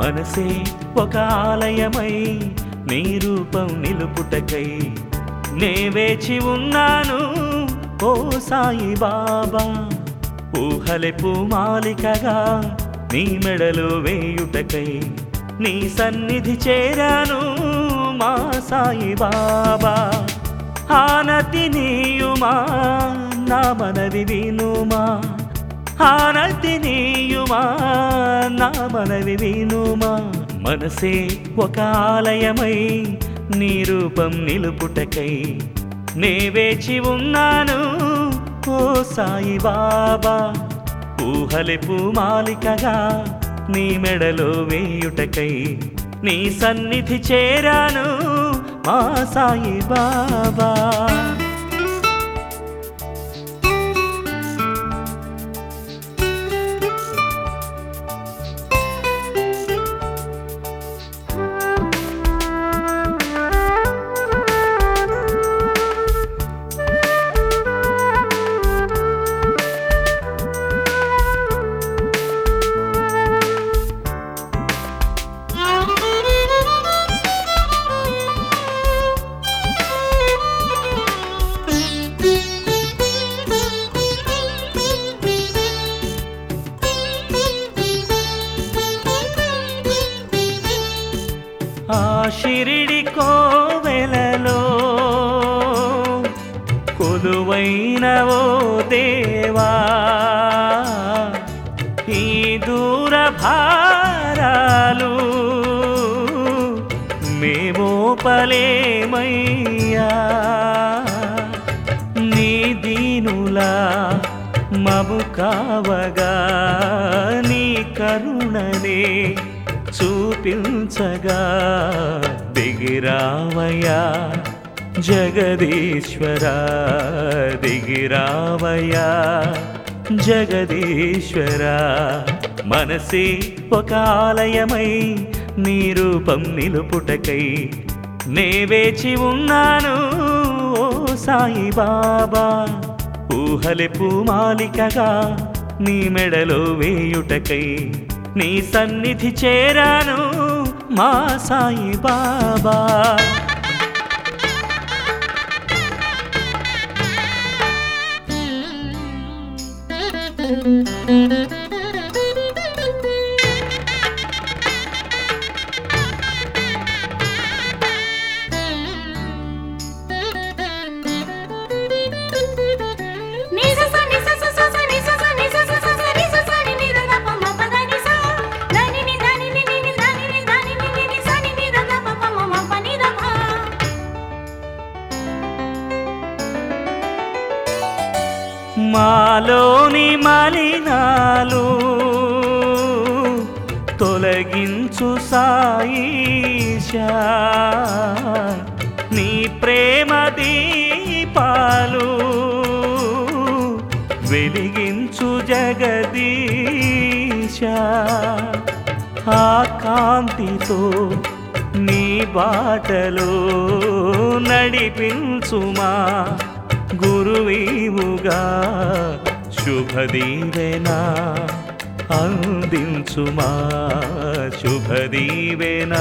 మనసే ఒక ఆలయమై నీ రూపం నిలుపుటకై నే వేచి ఉన్నాను ఓ సాయి బాబా ఊహలె పూమాలికగా నీ మెడలో వేయుటకై నీ సన్నిధి చేరాను మా సాయి బాబా హానతి నీయుమా నా మనవి వినుమా హానతి నీయుమా నా మనవి వినుమా మనసే ఒక ఆలయమై నీ రూపం నిలుపుటకై నే వేచి ఉన్నాను ఓ సాయి బాబా ఊహలె పూమాలికగా నీ మెడలో వేయుటకై నీ సన్నిధి చేరాను మా సాయి బాబా ఆ షిరిడి కోవెలలో కొలువైన ఓ దేవా ఈ దూర భారాలు మేమోపలేమయ్యా నీ దీనులా మము కావగా నీ కరుణనే చూపించగా దిగిరావయ్యా జగదీశ్వరా దిగిరావయ్యా జగదీశ్వరా మనసే ఒక ఆలయమై నీ రూపం నిలుపుటకై నే వేచి ఉన్నాను ఓ సాయి బాబా ఊహలె పూమాలికగా నీ మెడలో వేయుటకై నీ సన్నిధి చేరాను మా సాయి బాబా నిసస నిసస సస నిసస నిసస సస నిసస ని ని ద ప మ ప ద ని స దని ని దని ని ని ని దని ని దని ని ని ని స ని ని ద ద ప ప మ మ ప ని ద ప మాలోని మలినాలు తొలగించు సాయిషా నీ ప్రేమ దీపాలు వెలిగించు జగదీశా ఆ కాంతితో నీ బాటలో నడిపించుమా గురువీవుగా శుభదీవెనా అందించుమా శుభదీవెనా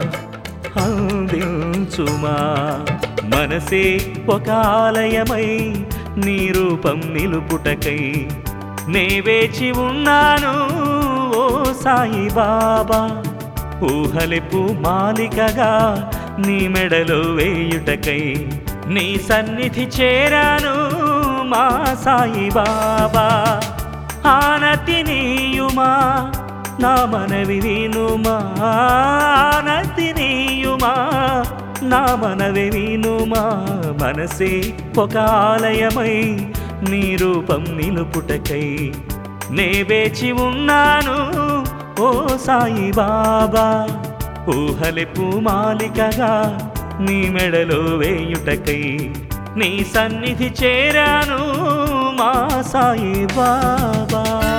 అందించుమా మనసే ఒక ఆలయమై నీ రూపం నిలుపుటకై నే వేచి ఉన్నాను ఓ సాయి బాబా ఊహలెప్పు మాలికగా నీ మెడలో వేయుటకై నీ సన్నిధి చేరాను మా సాయి బాబా ఆనతి నీయుమా నా మనవి వినుమా ఆనతి నీయుమా నా మనవి వినుమా మనసే ఒక ఆలయమై నీ రూపం నిలుపుటకై నే వేచి ఉన్నాను ఓ సాయి బాబా ఊహలెప్పు మాలికగా నీ మెడలో వేయుటకై నీ సన్నిధి చేరాను మా సాయి బాబా